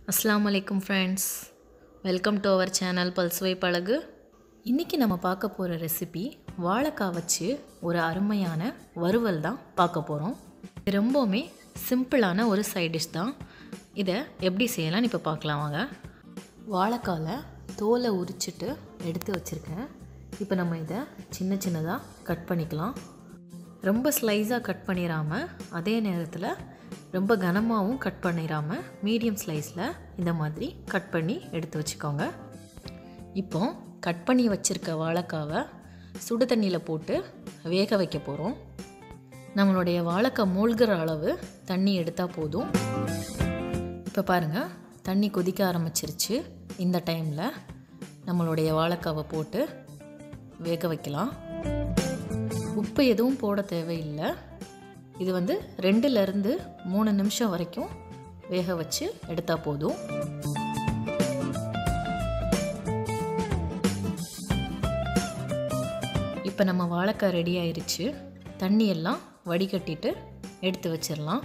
அஸ்ஸலாமு அலைக்கும் friends welcome to our channel பல்சுவை பழகு இன்றைக்கி நம்ம பார்க்க போகிற ரெசிபி வாழைக்காய் வச்சு ஒரு அருமையான வறுவல் தான் பார்க்க போகிறோம் இது ரொம்பவுமே சிம்பிளான ஒரு சைட் டிஷ் தான் இதை எப்படி செய்யலாம்னு இப்போ பார்க்கலாம் வாங்க வாழைக்காவில் தோலை உரிச்சிட்டு எடுத்து வச்சுருக்கேன் இப்போ நம்ம இதை சின்ன சின்னதாக கட் பண்ணிக்கலாம் ரொம்ப ஸ்லைஸாக கட் பண்ணிடாமல் அதே நேரத்தில் ரொம்ப கனமாகவும் கட் பண்ணிடாமல் மீடியம் ஸ்லைஸில் இந்த மாதிரி கட் பண்ணி எடுத்து வச்சுக்கோங்க இப்போ கட் பண்ணி வச்சுருக்க வாழைக்காவை சுடு தண்ணியில் போட்டு வேக வைக்க போகிறோம் நம்மளுடைய வாழைக்காய் மூழ்கிற அளவு தண்ணி எடுத்தால் போதும் இப்போ பாருங்கள் தண்ணி கொதிக்க ஆரம்பிச்சிருச்சு இந்த டைமில் நம்மளுடைய வாழைக்காவை போட்டு வேக வைக்கலாம் உப்பு எதுவும் போட தேவையில்லை இது வந்து ரெண்டுலேருந்து மூணு நிமிஷம் வரைக்கும் வேக வச்சு எடுத்தால் போதும் இப்போ நம்ம வாழைக்காய் ரெடி ஆயிருச்சு தண்ணி எல்லாம் வடிகட்டிட்டு எடுத்து வச்சிடலாம்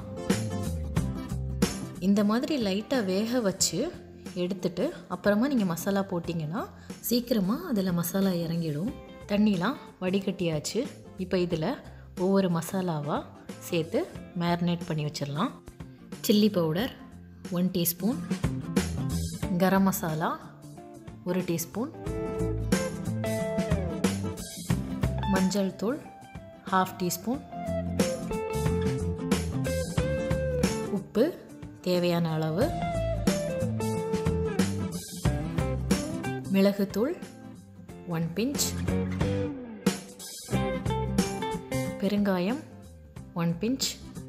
இந்த மாதிரி லைட்டாக வேக வச்சு எடுத்துட்டு அப்புறமா நீங்கள் மசாலா போட்டிங்கன்னா சீக்கிரமாக அதில் மசாலா இறங்கிடும் தண்ணிலாம் வடிகட்டியாச்சு இப்போ இதில் ஒவ்வொரு மசாலாவாக சேர்த்து மேரினேட் பண்ணி வச்சிடலாம் chilli powder one teaspoon garam masala ஒரு டீஸ்பூன் மஞ்சள் தூள் ஹாஃப் டீஸ்பூன் உப்பு தேவையான அளவு மிளகுத்தூள் ஒன் பிஞ்ச் பெருங்காயம் ஒன் பிஞ்ச்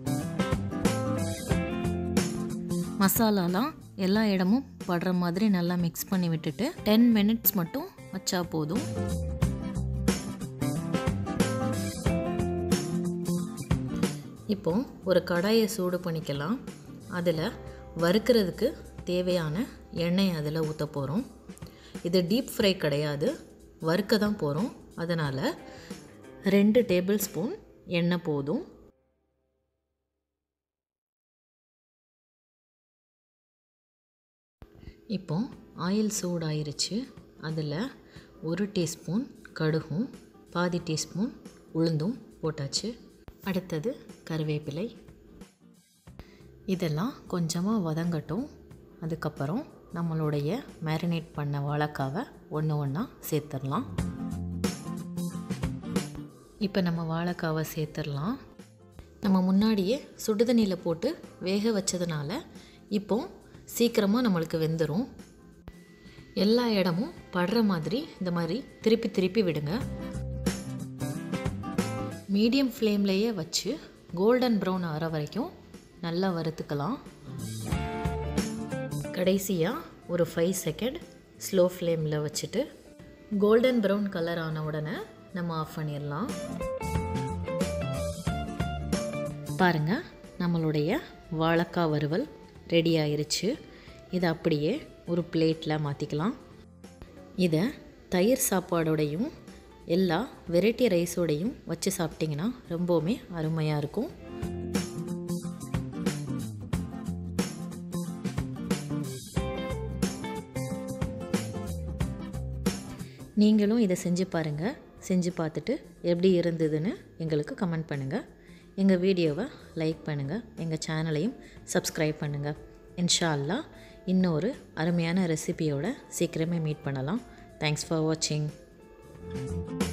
மசாலாலாம் எல்லா இடமும் படுற மாதிரி நல்லா மிக்ஸ் பண்ணி விட்டுட்டு டென் மினிட்ஸ் மட்டும் வச்சா போதும் இப்போ ஒரு கடாயை சூடு பண்ணிக்கலாம் அதில் வறுக்கிறதுக்கு தேவையான எண்ணெய் அதில் ஊற்ற போகிறோம் இது டீப் ஃப்ரை கிடையாது வறுக்க தான் போகிறோம் அதனால் ரெண்டு டேபிள் ஸ்பூன் எண்ணெய் போதும் இப்போ ஆயில் சூடாயிருச்சு அதில் ஒரு டீஸ்பூன் கடுகும் பாதி டீஸ்பூன் உளுந்தும் போட்டாச்சு அடுத்தது கருவேப்பிலை இதெல்லாம் கொஞ்சமாக வதங்கட்டும் அதுக்கப்புறம் நம்மளுடைய மேரினேட் பண்ண வாழைக்காவை ஒன்று ஒன்றா சேர்த்துடலாம் இப்போ நம்ம வாழைக்காவை சேர்த்துடலாம் நம்ம முன்னாடியே சுடுதண்ணியில் போட்டு வேக வச்சதுனால இப்போ சீக்கிரமாக நம்மளுக்கு வெந்துடும் எல்லா இடமும் படுற மாதிரி இந்த மாதிரி திருப்பி திருப்பி விடுங்க மீடியம் ஃப்ளேம்லேயே வச்சு கோல்டன் ப்ரௌன் ஆற வரைக்கும் நல்லா வறுத்துக்கலாம் கடைசியாக ஒரு ஃபைவ் செகண்ட் ஸ்லோ ஃப்ளேமில் வச்சுட்டு கோல்டன் ப்ரௌன் கலர் ஆன உடனே நம்ம ஆஃப் பண்ணிடலாம் பாருங்கள் நம்மளுடைய வாழைக்காய் வறுவல் ரெடி ஆயிருச்சு இதை அப்படியே ஒரு பிளேட்டில் மாற்றிக்கலாம் இதை தயிர் சாப்பாடோடையும் எல்லா வெரைட்டி ரைஸோடையும் வச்சு சாப்பிட்டிங்கன்னா ரொம்பவுமே அருமையாக இருக்கும் நீங்களும் இதை செஞ்சு பாருங்கள் செஞ்சு பார்த்துட்டு எப்படி இருந்ததுன்னு எங்களுக்கு கமெண்ட் பண்ணுங்கள் எங்கள் வீடியோவை லைக் பண்ணுங்கள் எங்கள் சேனலையும் சப்ஸ்கிரைப் பண்ணுங்கள் இன்ஷா அல்லா இன்னொரு அருமையான ரெசிபியோட சீக்கிரமே மீட் பண்ணலாம் தேங்க்ஸ் ஃபார் வாட்சிங்